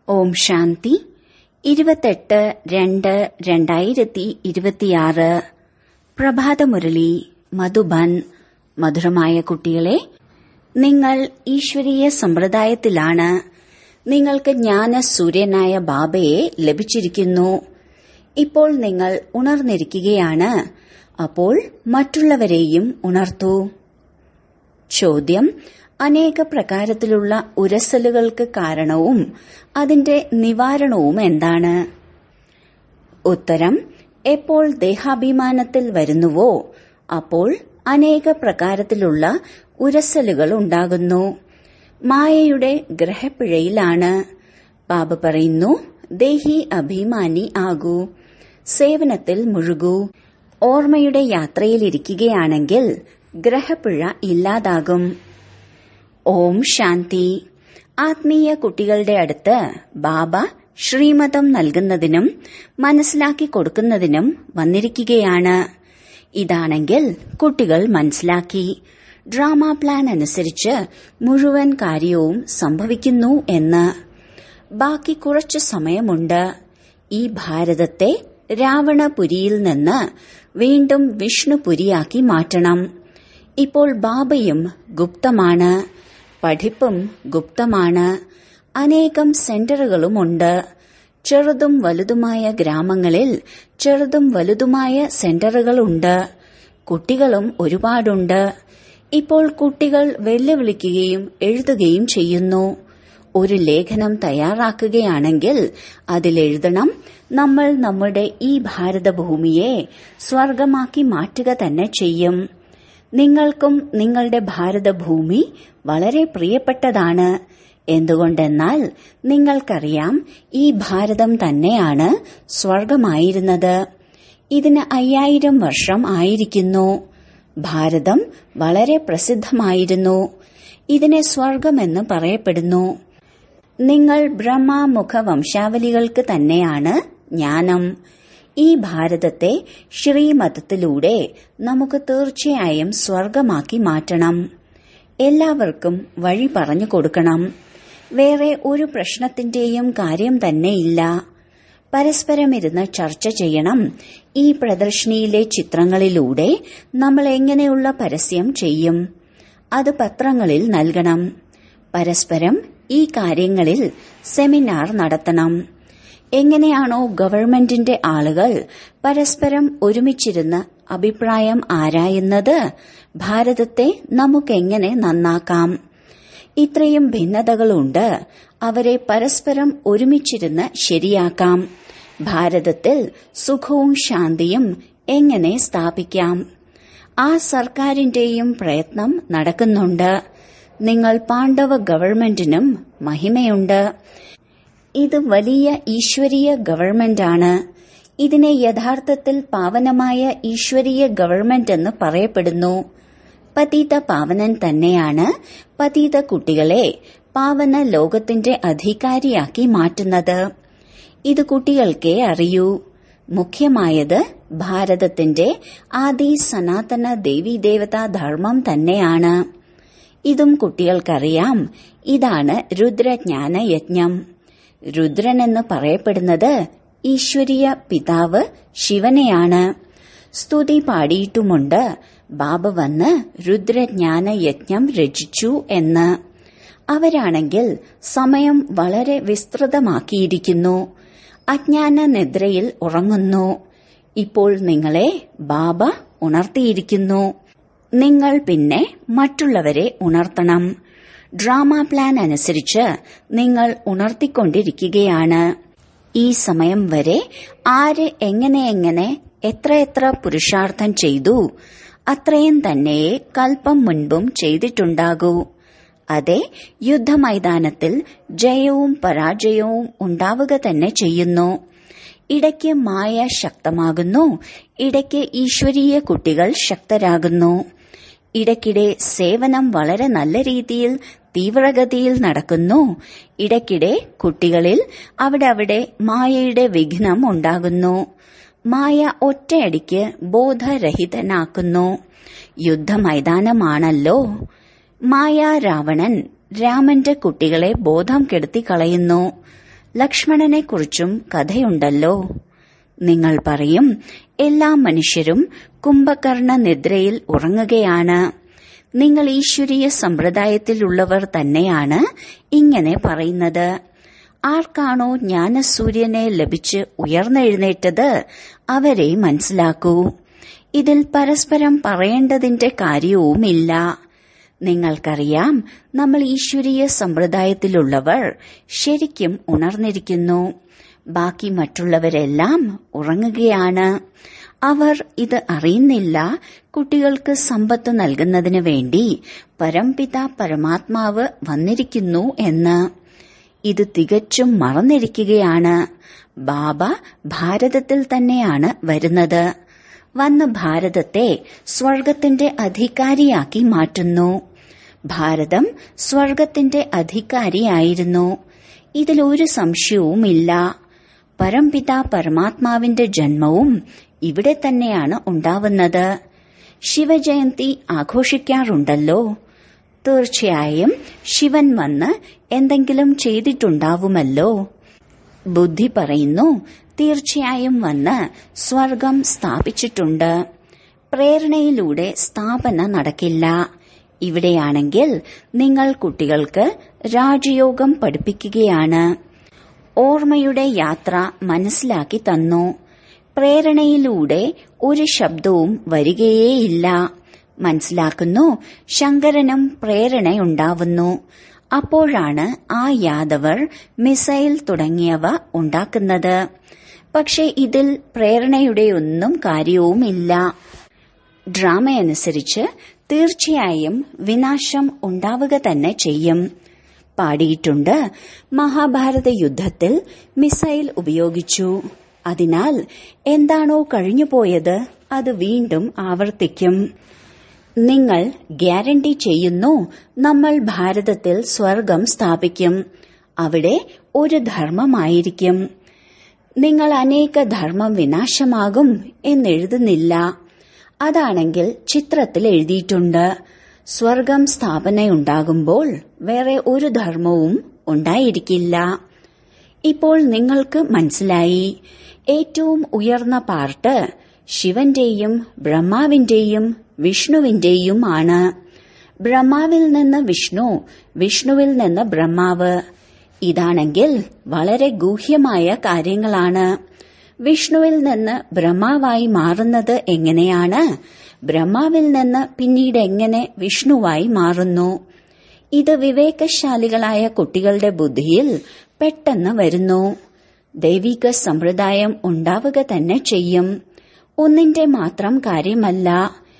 ഓം ശാന്തി ഇരുപത്തെട്ട് രണ്ട് രണ്ടായിരത്തി ഇരുപത്തിയാറ് പ്രഭാതമുരളി മധുബൻ മധുരമായ കുട്ടികളെ നിങ്ങൾ ഈശ്വരീയ സമ്പ്രദായത്തിലാണ് നിങ്ങൾക്ക് ജ്ഞാന സൂര്യനായ ബാബയെ ലഭിച്ചിരിക്കുന്നു ഇപ്പോൾ നിങ്ങൾ ഉണർന്നിരിക്കുകയാണ് അപ്പോൾ മറ്റുള്ളവരെയും ഉണർത്തൂ ചോദ്യം അനേക പ്രകാരത്തിലുള്ള ഉരസലുകൾക്ക് കാരണവും അതിന്റെ നിവാരണവും എന്താണ് ഉത്തരം എപ്പോൾ ദേഹാഭിമാനത്തിൽ വരുന്നുവോ അപ്പോൾ അനേക പ്രകാരത്തിലുള്ള ഉരസലുകൾ ഉണ്ടാകുന്നു മായയുടെ ഗ്രഹപ്പിഴയിലാണ് ബാബ പറയുന്നു ദേഹി അഭിമാനി ആകൂ സേവനത്തിൽ മുഴുകൂ ഓർമ്മയുടെ യാത്രയിലിരിക്കുകയാണെങ്കിൽ ഗ്രഹപ്പിഴ ഇല്ലാതാകും ഓം ശാന്തി ആത്മീയ കുട്ടികളുടെ അടുത്ത് ബാബ ശ്രീമതം നൽകുന്നതിനും മനസ്സിലാക്കി കൊടുക്കുന്നതിനും വന്നിരിക്കുകയാണ് ഇതാണെങ്കിൽ കുട്ടികൾ മനസ്സിലാക്കി ഡ്രാമ പ്ലാൻ അനുസരിച്ച് മുഴുവൻ കാര്യവും സംഭവിക്കുന്നു എന്ന് ബാക്കി കുറച്ചു സമയമുണ്ട് ഈ ഭാരതത്തെ രാവണപുരിയിൽ നിന്ന് വീണ്ടും വിഷ്ണുപുരിയാക്കി മാറ്റണം ഇപ്പോൾ ബാബയും ഗുപ്തമാണ് പഠിപ്പും ഗുപ്തമാണ് അനേകം സെന്ററുകളുമുണ്ട് ചെറുതും വലുതുമായ ഗ്രാമങ്ങളിൽ ചെറുതും വലുതുമായ സെന്ററുകളുണ്ട് കുട്ടികളും ഒരുപാടുണ്ട് ഇപ്പോൾ കുട്ടികൾ വെല്ലുവിളിക്കുകയും എഴുതുകയും ചെയ്യുന്നു ഒരു ലേഖനം തയ്യാറാക്കുകയാണെങ്കിൽ അതിലെഴുതണം നമ്മൾ നമ്മുടെ ഈ ഭാരതഭൂമിയെ സ്വർഗമാക്കി മാറ്റുക തന്നെ ചെയ്യും നിങ്ങൾക്കും നിങ്ങളുടെ ഭാരതഭൂമി വളരെ പ്രിയപ്പെട്ടതാണ് എന്തുകൊണ്ടെന്നാൽ നിങ്ങൾക്കറിയാം ഈ ഭാരതം തന്നെയാണ് സ്വർഗമായിരുന്നത് ഇതിന് അയ്യായിരം വർഷം ആയിരിക്കുന്നു ഭാരതം വളരെ പ്രസിദ്ധമായിരുന്നു ഇതിനെ സ്വർഗമെന്ന് പറയപ്പെടുന്നു നിങ്ങൾ ബ്രഹ്മാമുഖ വംശാവലികൾക്ക് തന്നെയാണ് ജ്ഞാനം ഈ ഭാരതത്തെ ശ്രീമതത്തിലൂടെ നമുക്ക് തീർച്ചയായും സ്വർഗമാക്കി മാറ്റണം എല്ലാവർക്കും വഴി പറഞ്ഞു കൊടുക്കണം വേറെ ഒരു പ്രശ്നത്തിന്റെയും കാര്യം തന്നെയില്ല പരസ്പരം ഇരുന്ന് ചർച്ച ചെയ്യണം ഈ പ്രദർശനിയിലെ ചിത്രങ്ങളിലൂടെ നമ്മൾ എങ്ങനെയുള്ള പരസ്യം ചെയ്യും അത് പത്രങ്ങളിൽ നൽകണം പരസ്പരം ഈ കാര്യങ്ങളിൽ സെമിനാർ നടത്തണം എങ്ങനെയാണോ ഗവൺമെന്റിന്റെ ആളുകൾ പരസ്പരം ഒരുമിച്ചിരുന്ന് അഭിപ്രായം ആരായുന്നത് ഭാരതത്തെ നമുക്കെങ്ങനെ നന്നാക്കാം ഇത്രയും ഭിന്നതകളുണ്ട് അവരെ പരസ്പരം ഒരുമിച്ചിരുന്ന് ശരിയാക്കാം ഭാരതത്തിൽ സുഖവും ശാന്തിയും എങ്ങനെ സ്ഥാപിക്കാം ആ സർക്കാരിന്റെയും പ്രയത്നം നടക്കുന്നുണ്ട് നിങ്ങൾ പാണ്ഡവ ഗവൺമെന്റിനും മഹിമയുണ്ട് ഇത് വലിയ ഈശ്വരീയ ഗവൺമെന്റാണ് ഇതിനെ യഥാർത്ഥത്തിൽ പാവനമായ ഈശ്വരീയ ഗവൺമെന്റ് എന്ന് പറയപ്പെടുന്നു പതീത പാവനൻ തന്നെയാണ് പതീത കുട്ടികളെ പാവന ലോകത്തിന്റെ അധികാരിയാക്കി മാറ്റുന്നത് ഇത് കുട്ടികൾക്കേ അറിയൂ മുഖ്യമായത് ഭാരതത്തിന്റെ ആദി സനാതന ദേവീദേവതാ ധർമ്മം തന്നെയാണ് ഇതും കുട്ടികൾക്കറിയാം ഇതാണ് രുദ്രജ്ഞാന യജ്ഞം രുദ്രൻ എന്ന് പറയപ്പെടുന്നത് ഈശ്വരീയ പിതാവ് ശിവനെയാണ് സ്തുതി പാടിയിട്ടുമുണ്ട് ബാബ വന്ന് രുദ്രജ്ഞാന യജ്ഞം രചിച്ചു എന്ന് അവരാണെങ്കിൽ സമയം വളരെ വിസ്തൃതമാക്കിയിരിക്കുന്നു അജ്ഞാന നിദ്രയിൽ ഉറങ്ങുന്നു ഇപ്പോൾ നിങ്ങളെ ബാബ ഉണർത്തിയിരിക്കുന്നു നിങ്ങൾ പിന്നെ മറ്റുള്ളവരെ ഉണർത്തണം ഡ്രാമ പ്ലാൻ അനുസരിച്ച് നിങ്ങൾ ഉണർത്തിക്കൊണ്ടിരിക്കുകയാണ് ഈ സമയം വരെ ആര് എങ്ങനെ എങ്ങനെ എത്രയെത്ര പുരുഷാർത്ഥം ചെയ്തു അത്രയും തന്നെ കൽപ്പം മുൻപും ചെയ്തിട്ടുണ്ടാകൂ അതെ യുദ്ധമൈതാനത്തിൽ ജയവും പരാജയവും ഉണ്ടാവുക തന്നെ ചെയ്യുന്നു ഇടയ്ക്ക് മായ ശക്തമാകുന്നു ഇടയ്ക്ക് ഈശ്വരീയ കുട്ടികൾ ശക്തരാകുന്നു ഇടയ്ക്കിടെ സേവനം വളരെ നല്ല രീതിയിൽ തീവ്രഗതിയിൽ നടക്കുന്നു ഇടയ്ക്കിടെ കുട്ടികളിൽ അവിടെ അവിടെ മായയുടെ വിഘ്നം ഉണ്ടാകുന്നു മായ ഒറ്റയടിക്ക് ബോധരഹിതനാക്കുന്നു യുദ്ധമൈതാനമാണല്ലോ മായ രാവണൻ രാമന്റെ കുട്ടികളെ ബോധം കെടുത്തി കളയുന്നു ലക്ഷ്മണനെക്കുറിച്ചും കഥയുണ്ടല്ലോ നിങ്ങൾ പറയും എല്ലാ മനുഷ്യരും കുംഭകർണ നിദ്രയിൽ ഉറങ്ങുകയാണ് നിങ്ങൾ ഈശ്വരീയ സമ്പ്രദായത്തിലുള്ളവർ തന്നെയാണ് ഇങ്ങനെ പറയുന്നത് ആർക്കാണോ ജ്ഞാനസൂര്യനെ ലഭിച്ച് ഉയർന്നെഴുന്നേറ്റത് അവരെ മനസ്സിലാക്കൂ ഇതിൽ പരസ്പരം പറയേണ്ടതിന്റെ കാര്യവുമില്ല നിങ്ങൾക്കറിയാം നമ്മൾ ഈശ്വരീയ സമ്പ്രദായത്തിലുള്ളവർ ശരിക്കും ഉണർന്നിരിക്കുന്നു ബാക്കി മറ്റുള്ളവരെല്ലാം ഉറങ്ങുകയാണ് അവർ ഇത് അറിയുന്നില്ല കുട്ടികൾക്ക് സമ്പത്ത് നൽകുന്നതിന് വേണ്ടി പരംപിത പരമാത്മാവ് വന്നിരിക്കുന്നു എന്ന് ഇത് തികച്ചും മറന്നിരിക്കുകയാണ് ബാബ ഭാരതത്തിൽ തന്നെയാണ് വരുന്നത് വന്ന് ഭാരതത്തെ സ്വർഗത്തിന്റെ അധികാരിയാക്കി മാറ്റുന്നു ഭാരതം സ്വർഗത്തിന്റെ അധികാരിയായിരുന്നു ഇതിലൊരു സംശയവുമില്ല പരംപിത പരമാത്മാവിന്റെ ജന്മവും ഇവിടെ തന്നെയാണ് ഉണ്ടാവുന്നത് ശിവജയന്തി ആഘോഷിക്കാറുണ്ടല്ലോ തീർച്ചയായും ശിവൻ വന്ന് എന്തെങ്കിലും ചെയ്തിട്ടുണ്ടാവുമല്ലോ ബുദ്ധി പറയുന്നു തീർച്ചയായും വന്ന് സ്വർഗം സ്ഥാപിച്ചിട്ടുണ്ട് പ്രേരണയിലൂടെ സ്ഥാപന നടക്കില്ല ഇവിടെയാണെങ്കിൽ നിങ്ങൾ കുട്ടികൾക്ക് രാജയോഗം പഠിപ്പിക്കുകയാണ് ഓർമ്മയുടെ യാത്ര മനസ്സിലാക്കി തന്നു പ്രേരണയിലൂടെ ഒരു ശബ്ദവും വരികയേയില്ല മനസ്സിലാക്കുന്നു ശങ്കരനും പ്രേരണയുണ്ടാവുന്നു അപ്പോഴാണ് ആ യാദവർ മിസൈൽ തുടങ്ങിയവ ഉണ്ടാക്കുന്നത് പക്ഷെ ഇതിൽ പ്രേരണയുടെയൊന്നും കാര്യവുമില്ല ഡ്രാമയനുസരിച്ച് തീർച്ചയായും വിനാശം ഉണ്ടാവുക തന്നെ ചെയ്യും പാടിയിട്ടുണ്ട് മഹാഭാരത യുദ്ധത്തിൽ മിസൈൽ ഉപയോഗിച്ചു അതിനാൽ എന്താണോ കഴിഞ്ഞുപോയത് അത് വീണ്ടും ആവർത്തിക്കും നിങ്ങൾ ഗ്യാരണ്ടി ചെയ്യുന്നു നമ്മൾ ഭാരതത്തിൽ സ്വർഗം സ്ഥാപിക്കും അവിടെ ഒരു ധർമ്മമായിരിക്കും നിങ്ങൾ അനേക ധർമ്മം വിനാശമാകും എന്നെഴുതുന്നില്ല അതാണെങ്കിൽ ചിത്രത്തിൽ എഴുതിയിട്ടുണ്ട് സ്വർഗം സ്ഥാപനയുണ്ടാകുമ്പോൾ വേറെ ഒരു ധർമ്മവും ഉണ്ടായിരിക്കില്ല ഇപ്പോൾ നിങ്ങൾക്ക് മനസ്സിലായി ഏറ്റവും ഉയർന്ന പാർട്ട് ശിവന്റെയും ബ്രഹ്മാവിന്റെയും വിഷ്ണുവിന്റെയും ആണ് ബ്രഹ്മാവിൽ നിന്ന് വിഷ്ണു വിഷ്ണുവിൽ നിന്ന് ബ്രഹ്മാവ് ഇതാണെങ്കിൽ വളരെ ഗൂഹ്യമായ കാര്യങ്ങളാണ് വിഷ്ണുവിൽ നിന്ന് ബ്രഹ്മാവായി മാറുന്നത് എങ്ങനെയാണ് ബ്രഹ്മാവിൽ നിന്ന് പിന്നീട് എങ്ങനെ വിഷ്ണുവായി മാറുന്നു ഇത് വിവേകശാലികളായ കുട്ടികളുടെ ബുദ്ധിയിൽ പെട്ടെന്ന് വരുന്നു ദൈവിക സമ്പ്രദായം ഉണ്ടാവുക തന്നെ ചെയ്യും ഒന്നിന്റെ മാത്രം കാര്യമല്ല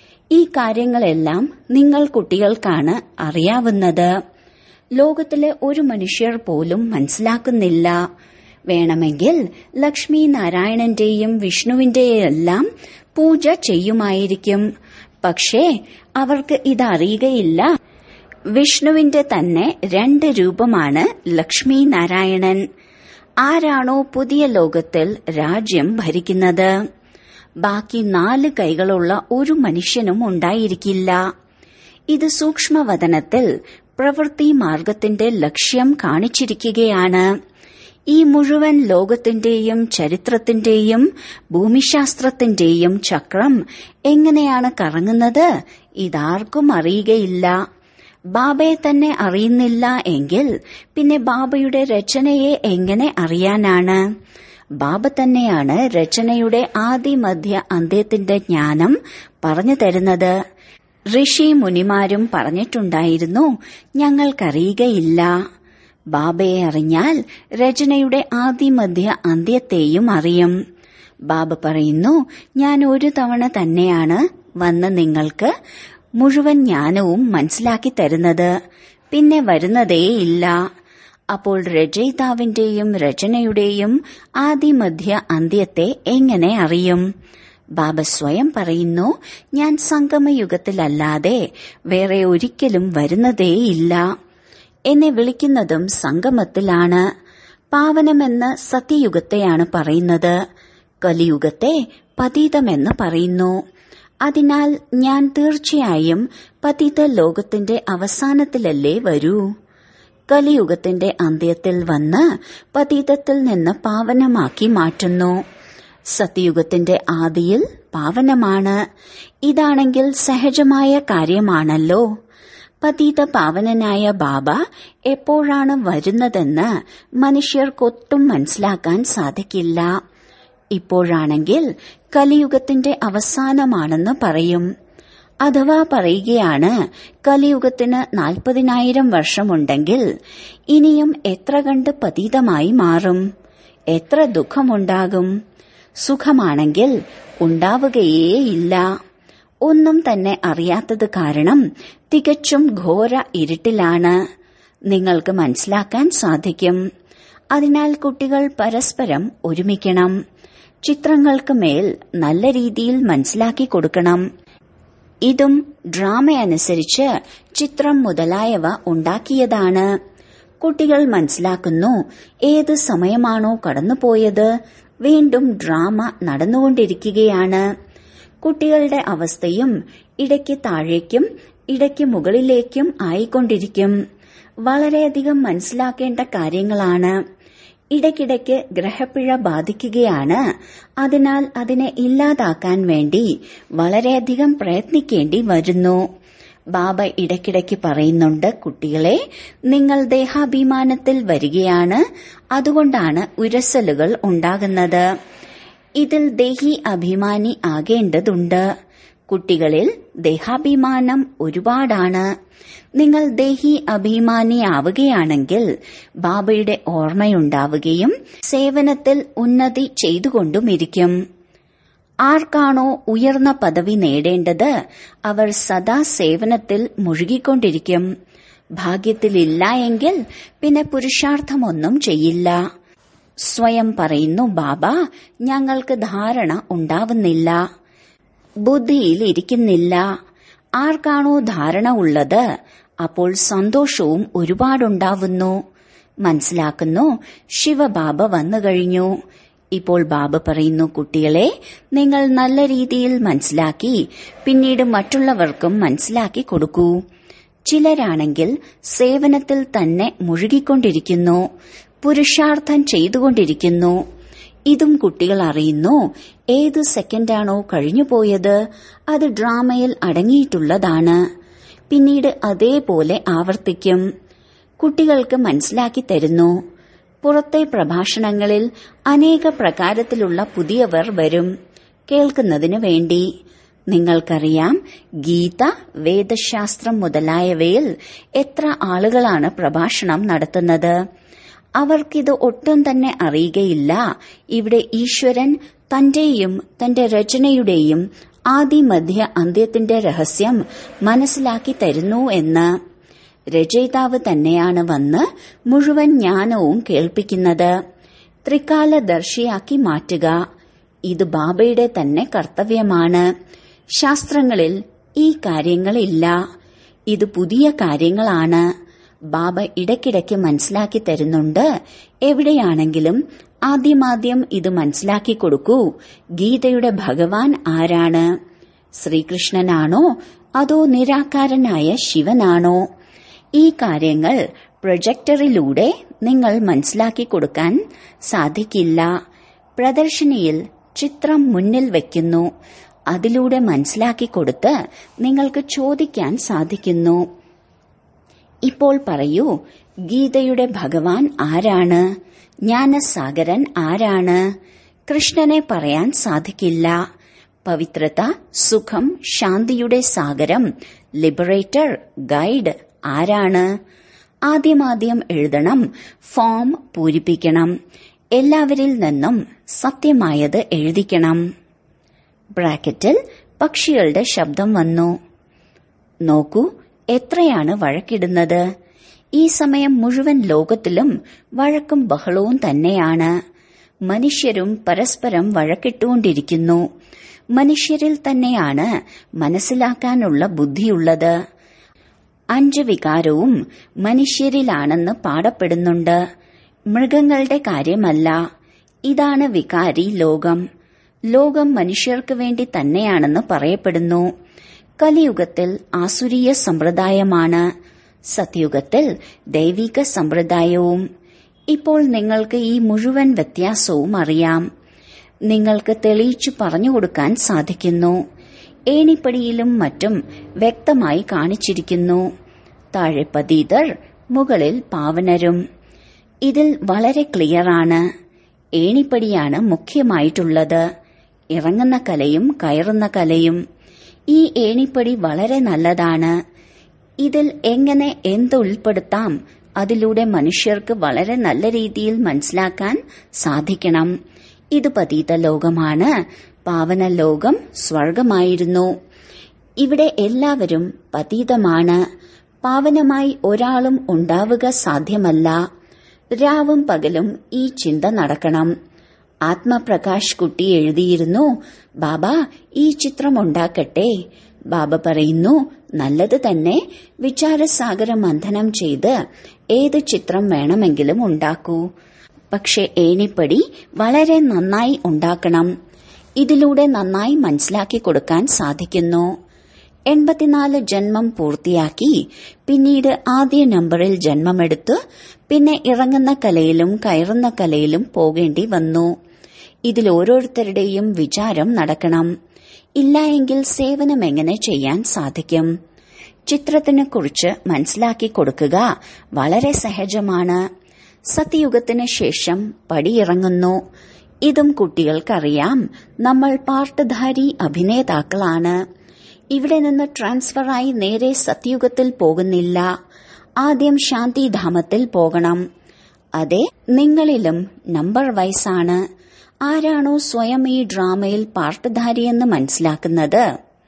ഈ കാര്യങ്ങളെല്ലാം നിങ്ങൾ കുട്ടികൾക്കാണ് അറിയാവുന്നത് ലോകത്തിലെ ഒരു മനുഷ്യർ പോലും മനസ്സിലാക്കുന്നില്ല വേണമെങ്കിൽ ലക്ഷ്മി നാരായണന്റെയും വിഷ്ണുവിന്റെയെല്ലാം പൂജ ചെയ്യുമായിരിക്കും പക്ഷേ അവർക്ക് ഇതറിയുകയില്ല വിഷ്ണുവിന്റെ തന്നെ രണ്ട് രൂപമാണ് ലക്ഷ്മി നാരായണൻ ആരാണോ പുതിയ ലോകത്തിൽ രാജ്യം ഭരിക്കുന്നത് ബാക്കി നാല് കൈകളുള്ള ഒരു മനുഷ്യനും ഉണ്ടായിരിക്കില്ല ഇത് സൂക്ഷ്മവതനത്തിൽ പ്രവൃത്തി മാർഗത്തിന്റെ ലക്ഷ്യം കാണിച്ചിരിക്കുകയാണ് ഈ മുഴുവൻ ലോകത്തിന്റെയും ചരിത്രത്തിന്റെയും ഭൂമിശാസ്ത്രത്തിന്റെയും ചക്രം എങ്ങനെയാണ് കറങ്ങുന്നത് ഇതാർക്കും അറിയുകയില്ല ബാബയെ തന്നെ അറിയുന്നില്ല എങ്കിൽ പിന്നെ ബാബയുടെ രചനയെ എങ്ങനെ അറിയാനാണ് ബാബ തന്നെയാണ് രചനയുടെ ആദി മധ്യ അന്ത്യത്തിന്റെ ജ്ഞാനം പറഞ്ഞു തരുന്നത് ഋഷി മുനിമാരും പറഞ്ഞിട്ടുണ്ടായിരുന്നു ഞങ്ങൾക്കറിയുകയില്ല ബാബയെ അറിഞ്ഞാൽ രചനയുടെ ആദി മധ്യ അന്ത്യത്തെയും അറിയും ബാബ പറയുന്നു ഞാൻ ഒരു തവണ തന്നെയാണ് വന്ന് നിങ്ങൾക്ക് മുഴുവൻ ജ്ഞാനവും മനസ്സിലാക്കി തരുന്നത് പിന്നെ വരുന്നതേയില്ല അപ്പോൾ രചയിതാവിന്റെയും രചനയുടെയും ആദി മധ്യ അന്ത്യത്തെ എങ്ങനെ അറിയും ബാബ സ്വയം പറയുന്നു ഞാൻ സംഗമയുഗത്തിലല്ലാതെ വേറെ ഒരിക്കലും വരുന്നതേയില്ല എന്നെ വിളിക്കുന്നതും സംഗമത്തിലാണ് പാവനമെന്ന് സത്യയുഗത്തെയാണ് പറയുന്നത് കലിയുഗത്തെ പതീതമെന്ന് പറയുന്നു അതിനാൽ ഞാൻ തീർച്ചയായും പതിത ലോകത്തിന്റെ അവസാനത്തിലല്ലേ വരൂ കലിയുഗത്തിന്റെ അന്ത്യത്തിൽ വന്ന് പതീതത്തിൽ നിന്ന് പാവനമാക്കി മാറ്റുന്നു സത്യയുഗത്തിന്റെ ആദിയിൽ പാവനമാണ് ഇതാണെങ്കിൽ സഹജമായ കാര്യമാണല്ലോ പതീത പാവനനായ ബാബ എപ്പോഴാണ് വരുന്നതെന്ന് മനുഷ്യർക്കൊട്ടും മനസ്സിലാക്കാൻ സാധിക്കില്ല ഇപ്പോഴാണെങ്കിൽ കലിയുഗത്തിന്റെ അവസാനമാണെന്ന് പറയും അഥവാ പറയുകയാണ് കലിയുഗത്തിന് നാൽപ്പതിനായിരം വർഷമുണ്ടെങ്കിൽ ഇനിയും എത്ര കണ്ട് പതീതമായി മാറും എത്ര ദുഃഖമുണ്ടാകും സുഖമാണെങ്കിൽ ഉണ്ടാവുകയേയില്ല ഒന്നും തന്നെ അറിയാത്തത് കാരണം തികച്ചും ഘോര ഇരുട്ടിലാണ് നിങ്ങൾക്ക് മനസ്സിലാക്കാൻ സാധിക്കും അതിനാൽ കുട്ടികൾ പരസ്പരം ഒരുമിക്കണം ചിത്രങ്ങൾക്ക് മേൽ നല്ല രീതിയിൽ മനസ്സിലാക്കി കൊടുക്കണം ഇതും ഡ്രാമയനുസരിച്ച് ചിത്രം മുതലായവ ഉണ്ടാക്കിയതാണ് കുട്ടികൾ മനസ്സിലാക്കുന്നു ഏത് സമയമാണോ കടന്നുപോയത് വീണ്ടും ഡ്രാമ നടന്നുകൊണ്ടിരിക്കുകയാണ് കുട്ടികളുടെ അവസ്ഥയും ഇടയ്ക്ക് താഴേക്കും ഇടയ്ക്ക് മുകളിലേക്കും ആയിക്കൊണ്ടിരിക്കും വളരെയധികം മനസ്സിലാക്കേണ്ട കാര്യങ്ങളാണ് ഇടയ്ക്കിടയ്ക്ക് ഗ്രഹപ്പിഴ ബാധിക്കുകയാണ് അതിനാൽ അതിനെ ഇല്ലാതാക്കാൻ വേണ്ടി വളരെയധികം പ്രയത്നിക്കേണ്ടി വരുന്നു ബാബ ഇടയ്ക്കിടയ്ക്ക് പറയുന്നുണ്ട് കുട്ടികളെ നിങ്ങൾ ദേഹാഭിമാനത്തിൽ വരികയാണ് അതുകൊണ്ടാണ് ഉരസലുകൾ ഉണ്ടാകുന്നത് ഇതിൽ ദേഹി അഭിമാനി ആകേണ്ടതുണ്ട് കുട്ടികളിൽ ദേഹാഭിമാനം ഒരുപാടാണ് നിങ്ങൾ ദേഹി അഭിമാനിയാവുകയാണെങ്കിൽ ബാബയുടെ ഓർമ്മയുണ്ടാവുകയും സേവനത്തിൽ ഉന്നതി ചെയ്തുകൊണ്ടുമിരിക്കും ആർക്കാണോ ഉയർന്ന പദവി നേടേണ്ടത് അവർ സദാ സേവനത്തിൽ മുഴുകിക്കൊണ്ടിരിക്കും ഭാഗ്യത്തിലില്ല എങ്കിൽ പിന്നെ പുരുഷാർത്ഥമൊന്നും ചെയ്യില്ല സ്വയം പറയുന്നു ബാബ ഞങ്ങൾക്ക് ധാരണ ഉണ്ടാവുന്നില്ല ബുദ്ധിയിൽ ഇരിക്കുന്നില്ല ആർക്കാണോ ധാരണ ഉള്ളത് അപ്പോൾ സന്തോഷവും ഒരുപാടുണ്ടാവുന്നു മനസ്സിലാക്കുന്നു ശിവബാബ വന്നു കഴിഞ്ഞു ഇപ്പോൾ ബാബ പറയുന്നു കുട്ടികളെ നിങ്ങൾ നല്ല രീതിയിൽ മനസ്സിലാക്കി പിന്നീട് മറ്റുള്ളവർക്കും മനസ്സിലാക്കി കൊടുക്കൂ ചിലരാണെങ്കിൽ സേവനത്തിൽ തന്നെ മുഴുകിക്കൊണ്ടിരിക്കുന്നു പുരുഷാർത്ഥം ചെയ്തുകൊണ്ടിരിക്കുന്നു ഇതും കുട്ടികൾ അറിയുന്നു ഏത് സെക്കൻഡാണോ കഴിഞ്ഞുപോയത് അത് ഡ്രാമയിൽ അടങ്ങിയിട്ടുള്ളതാണ് പിന്നീട് അതേപോലെ ആവർത്തിക്കും കുട്ടികൾക്ക് മനസ്സിലാക്കി തരുന്നു പുറത്തെ പ്രഭാഷണങ്ങളിൽ അനേക പ്രകാരത്തിലുള്ള പുതിയവർ വരും കേൾക്കുന്നതിന് വേണ്ടി നിങ്ങൾക്കറിയാം ഗീത വേദശാസ്ത്രം മുതലായവയിൽ എത്ര ആളുകളാണ് പ്രഭാഷണം നടത്തുന്നത് അവർക്കിത് ഒട്ടും തന്നെ അറിയുകയില്ല ഇവിടെ ഈശ്വരൻ തന്റെയും തന്റെ രചനയുടെയും ആദിമധ്യ അന്ത്യത്തിന്റെ രഹസ്യം മനസ്സിലാക്കി തരുന്നു എന്ന് രചയിതാവ് തന്നെയാണ് വന്ന് മുഴുവൻ ജ്ഞാനവും കേൾപ്പിക്കുന്നത് ത്രികാലദർശിയാക്കി മാറ്റുക ഇത് ബാബയുടെ തന്നെ കർത്തവ്യമാണ് ശാസ്ത്രങ്ങളിൽ ഈ കാര്യങ്ങളില്ല ഇത് പുതിയ കാര്യങ്ങളാണ് ബാബ ഇടയ്ക്കിടയ്ക്ക് മനസ്സിലാക്കി തരുന്നുണ്ട് എവിടെയാണെങ്കിലും ആദ്യമാദ്യം ഇത് മനസ്സിലാക്കി കൊടുക്കൂ ഗീതയുടെ ഭഗവാൻ ആരാണ് ശ്രീകൃഷ്ണനാണോ അതോ നിരാകാരനായ ശിവനാണോ ഈ കാര്യങ്ങൾ പ്രൊജക്ടറിലൂടെ നിങ്ങൾ മനസ്സിലാക്കി കൊടുക്കാൻ സാധിക്കില്ല പ്രദർശനിയിൽ ചിത്രം മുന്നിൽ വയ്ക്കുന്നു അതിലൂടെ മനസ്സിലാക്കി കൊടുത്ത് നിങ്ങൾക്ക് ചോദിക്കാൻ സാധിക്കുന്നു ഇപ്പോൾ പറയൂ ഗീതയുടെ ഭഗവാൻ ആരാണ് ജ്ഞാനസാഗരൻ ആരാണ് കൃഷ്ണനെ പറയാൻ സാധിക്കില്ല പവിത്രത സുഖം ശാന്തിയുടെ സാഗരം ലിബറേറ്റർ ഗൈഡ് ആരാണ് ആദ്യമാദ്യം എഴുതണം ഫോം പൂരിപ്പിക്കണം എല്ലാവരിൽ നിന്നും സത്യമായത് എഴുതിക്കണം ബ്രാക്കറ്റിൽ പക്ഷികളുടെ ശബ്ദം വന്നു നോക്കൂ എത്രയാണ് വഴക്കിടുന്നത് ഈ സമയം മുഴുവൻ ലോകത്തിലും വഴക്കും ബഹളവും തന്നെയാണ് മനുഷ്യരും പരസ്പരം വഴക്കിട്ടുകൊണ്ടിരിക്കുന്നു മനുഷ്യരിൽ തന്നെയാണ് മനസ്സിലാക്കാനുള്ള ബുദ്ധിയുള്ളത് അഞ്ച് വികാരവും മനുഷ്യരിലാണെന്ന് പാടപ്പെടുന്നുണ്ട് മൃഗങ്ങളുടെ കാര്യമല്ല ഇതാണ് വികാരി ലോകം ലോകം മനുഷ്യർക്ക് വേണ്ടി തന്നെയാണെന്ന് പറയപ്പെടുന്നു കലിയുഗത്തിൽ ആസുരീയ സമ്പ്രദായമാണ് സത്യുഗത്തിൽ ദൈവിക സമ്പ്രദായവും ഇപ്പോൾ നിങ്ങൾക്ക് ഈ മുഴുവൻ വ്യത്യാസവും അറിയാം നിങ്ങൾക്ക് തെളിയിച്ചു പറഞ്ഞു കൊടുക്കാൻ സാധിക്കുന്നു ഏണിപ്പടിയിലും മറ്റും വ്യക്തമായി കാണിച്ചിരിക്കുന്നു താഴെ പതീതർ മുകളിൽ പാവനരും ഇതിൽ വളരെ ക്ലിയറാണ് ഏണിപ്പടിയാണ് മുഖ്യമായിട്ടുള്ളത് ഇറങ്ങുന്ന കലയും കയറുന്ന കലയും ഈ ഏണിപ്പടി വളരെ നല്ലതാണ് ഇതിൽ എങ്ങനെ എന്ത് ഉൾപ്പെടുത്താം അതിലൂടെ മനുഷ്യർക്ക് വളരെ നല്ല രീതിയിൽ മനസ്സിലാക്കാൻ സാധിക്കണം ഇത് പതീത ലോകമാണ് പാവന ലോകം സ്വർഗമായിരുന്നു ഇവിടെ എല്ലാവരും പതീതമാണ് പാവനമായി ഒരാളും ഉണ്ടാവുക സാധ്യമല്ല രാവും പകലും ഈ ചിന്ത നടക്കണം ആത്മപ്രകാശ് കുട്ടി എഴുതിയിരുന്നു ബാബ ഈ ചിത്രം ഉണ്ടാക്കട്ടെ ബാബ പറയുന്നു നല്ലത് തന്നെ വിചാരസാഗര മന്ഥനം ചെയ്ത് ഏത് ചിത്രം വേണമെങ്കിലും ഉണ്ടാക്കൂ പക്ഷെ ഏണിപ്പടി വളരെ നന്നായി ഉണ്ടാക്കണം ഇതിലൂടെ നന്നായി മനസ്സിലാക്കി കൊടുക്കാൻ സാധിക്കുന്നു എൺപത്തിനാല് ജന്മം പൂർത്തിയാക്കി പിന്നീട് ആദ്യ നമ്പറിൽ ജന്മമെടുത്ത് പിന്നെ ഇറങ്ങുന്ന കലയിലും കയറുന്ന കലയിലും പോകേണ്ടി വന്നു ഇതിൽ ഓരോരുത്തരുടെയും വിചാരം നടക്കണം ഇല്ല എങ്കിൽ സേവനം എങ്ങനെ ചെയ്യാൻ സാധിക്കും ചിത്രത്തിനെ കുറിച്ച് മനസ്സിലാക്കി കൊടുക്കുക വളരെ സഹജമാണ് സത്യയുഗത്തിന് ശേഷം പടിയിറങ്ങുന്നു ഇതും കുട്ടികൾക്കറിയാം നമ്മൾ പാർട്ടധാരി അഭിനേതാക്കളാണ് ഇവിടെ നിന്ന് ട്രാൻസ്ഫറായി നേരെ സത്യയുഗത്തിൽ പോകുന്നില്ല ആദ്യം ശാന്തിധാമത്തിൽ പോകണം അതെ നിങ്ങളിലും നമ്പർ വൈസാണ് ആരാണോ സ്വയം ഈ ഡ്രാമയിൽ പാർട്ടധാരിയെന്ന് മനസ്സിലാക്കുന്നത്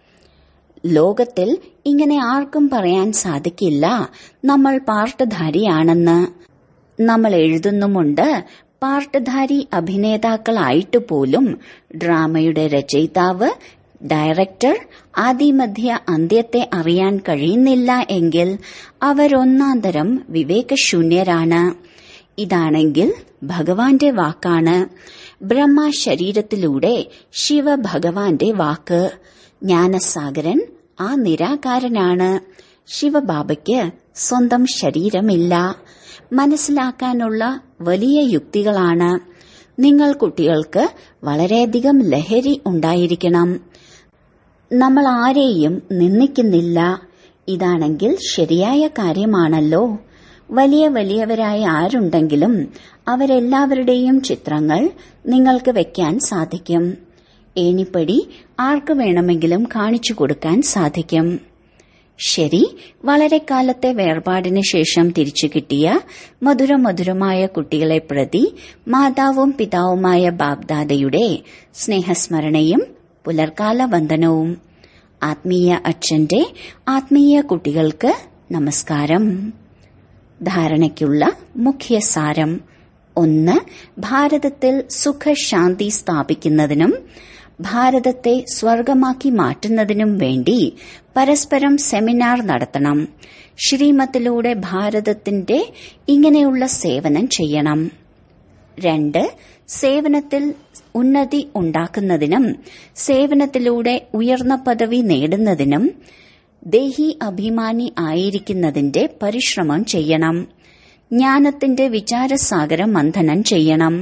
ലോകത്തിൽ ഇങ്ങനെ ആർക്കും പറയാൻ സാധിക്കില്ല നമ്മൾ പാർട്ടധാരിയാണെന്ന് നമ്മൾ എഴുതുന്നുമുണ്ട് പാർട്ടധാരി അഭിനേതാക്കളായിട്ട് പോലും ഡ്രാമയുടെ രചയിതാവ് ഡയറക്ടർ ആദിമധ്യ അന്ത്യത്തെ അറിയാൻ കഴിയുന്നില്ല എങ്കിൽ അവരൊന്നാന്തരം വിവേകശൂന്യരാണ് ഇതാണെങ്കിൽ ഭഗവാന്റെ വാക്കാണ് ബ്രഹ്മ ശരീരത്തിലൂടെ ശിവ ഭഗവാന്റെ വാക്ക് ജ്ഞാനസാഗരൻ ആ നിരാകാരനാണ് ശിവബാബയ്ക്ക് സ്വന്തം ശരീരമില്ല മനസ്സിലാക്കാനുള്ള വലിയ യുക്തികളാണ് നിങ്ങൾ കുട്ടികൾക്ക് വളരെയധികം ലഹരി ഉണ്ടായിരിക്കണം നമ്മൾ ആരെയും നിന്ദിക്കുന്നില്ല ഇതാണെങ്കിൽ ശരിയായ കാര്യമാണല്ലോ വലിയ വലിയവരായ ആരുണ്ടെങ്കിലും അവരെല്ലാവരുടെയും ചിത്രങ്ങൾ നിങ്ങൾക്ക് വെക്കാൻ സാധിക്കും ഏണിപ്പടി ആർക്ക് വേണമെങ്കിലും കാണിച്ചു കൊടുക്കാൻ സാധിക്കും ശരി വളരെ കാലത്തെ വേർപാടിന് ശേഷം തിരിച്ചു കിട്ടിയ മധുരമധുരമായ കുട്ടികളെ പ്രതി മാതാവും പിതാവുമായ ബാബ്ദാദയുടെ സ്നേഹസ്മരണയും പുലർക്കാല വന്ദനവും ആത്മീയ അച്ഛന്റെ ആത്മീയ കുട്ടികൾക്ക് നമസ്കാരം ധാരണയ്ക്കുള്ള മുഖ്യ സാരം ഒന്ന് ഭാരതത്തിൽ സുഖശാന്തി സ്ഥാപിക്കുന്നതിനും ഭാരതത്തെ സ്വർഗമാക്കി മാറ്റുന്നതിനും വേണ്ടി പരസ്പരം സെമിനാർ നടത്തണം ശ്രീമത്തിലൂടെ ഭാരതത്തിന്റെ ഇങ്ങനെയുള്ള സേവനം ചെയ്യണം രണ്ട് സേവനത്തിൽ ഉന്നതി ഉണ്ടാക്കുന്നതിനും സേവനത്തിലൂടെ ഉയർന്ന പദവി നേടുന്നതിനും ദേഹി അഭിമാനി ആയിരിക്കുന്നതിന്റെ പരിശ്രമം ചെയ്യണം ജ്ഞാനത്തിന്റെ വിചാരസാഗര മന്ഥനം ചെയ്യണം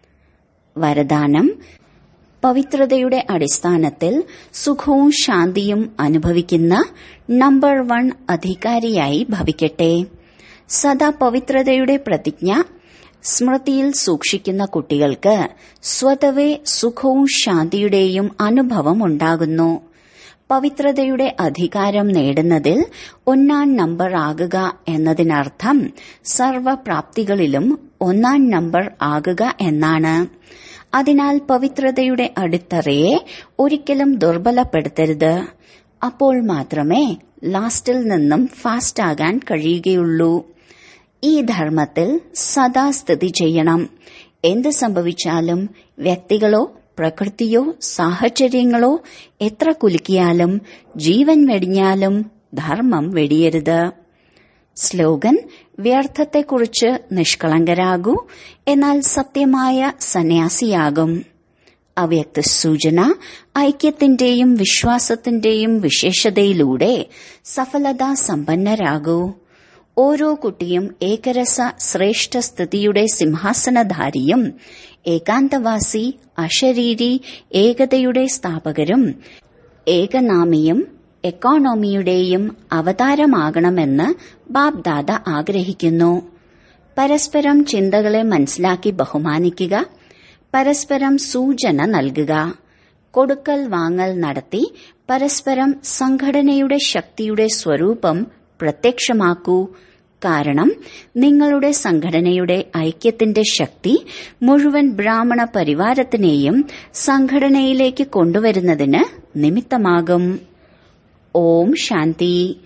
വരദാനം പവിത്രതയുടെ അടിസ്ഥാനത്തിൽ സുഖവും ശാന്തിയും അനുഭവിക്കുന്ന നമ്പർ വൺ അധികാരിയായി ഭവിക്കട്ടെ സദാ പവിത്രതയുടെ പ്രതിജ്ഞ സ്മൃതിയിൽ സൂക്ഷിക്കുന്ന കുട്ടികൾക്ക് സ്വതവേ സുഖവും ശാന്തിയുടെയും അനുഭവം ഉണ്ടാകുന്നു പവിത്രതയുടെ അധികാരം നേടുന്നതിൽ ഒന്നാം നമ്പർ ആകുക എന്നതിനർത്ഥം സർവപ്രാപ്തികളിലും ഒന്നാം നമ്പർ ആകുക എന്നാണ് അതിനാൽ പവിത്രതയുടെ അടിത്തറയെ ഒരിക്കലും ദുർബലപ്പെടുത്തരുത് അപ്പോൾ മാത്രമേ ലാസ്റ്റിൽ നിന്നും ഫാസ്റ്റ് ആകാൻ കഴിയുകയുള്ളൂ ഈ ധർമ്മത്തിൽ സദാ സ്ഥിതി ചെയ്യണം എന്ത് സംഭവിച്ചാലും വ്യക്തികളോ പ്രകൃതിയോ സാഹചര്യങ്ങളോ എത്ര കുലുക്കിയാലും ജീവൻ വെടിഞ്ഞാലും ധർമ്മം വെടിയരുത് സ്ലോഗൻ വ്യർത്ഥത്തെക്കുറിച്ച് നിഷ്കളങ്കരാകൂ എന്നാൽ സത്യമായ സന്യാസിയാകും അവ്യക്ത സൂചന ഐക്യത്തിന്റെയും വിശ്വാസത്തിന്റെയും വിശേഷതയിലൂടെ സഫലതാ സമ്പന്നരാകൂ ഓരോ കുട്ടിയും ഏകരസ ശ്രേഷ്ഠ സ്ഥിതിയുടെ സിംഹാസനധാരിയും ഏകാന്തവാസി അശരീരി ഏകതയുടെ സ്ഥാപകരും ഏകനാമിയും എക്കോണമിയുടെയും അവതാരമാകണമെന്ന് ബാബ്ദാദ ആഗ്രഹിക്കുന്നു പരസ്പരം ചിന്തകളെ മനസ്സിലാക്കി ബഹുമാനിക്കുക പരസ്പരം സൂചന നൽകുക കൊടുക്കൽ വാങ്ങൽ നടത്തി പരസ്പരം സംഘടനയുടെ ശക്തിയുടെ സ്വരൂപം പ്രത്യക്ഷമാക്കൂ കാരണം നിങ്ങളുടെ സംഘടനയുടെ ഐക്യത്തിന്റെ ശക്തി മുഴുവൻ ബ്രാഹ്മണ പരിവാരത്തിനെയും സംഘടനയിലേക്ക് കൊണ്ടുവരുന്നതിന് നിമിത്തമാകും ഓം ശാന്തി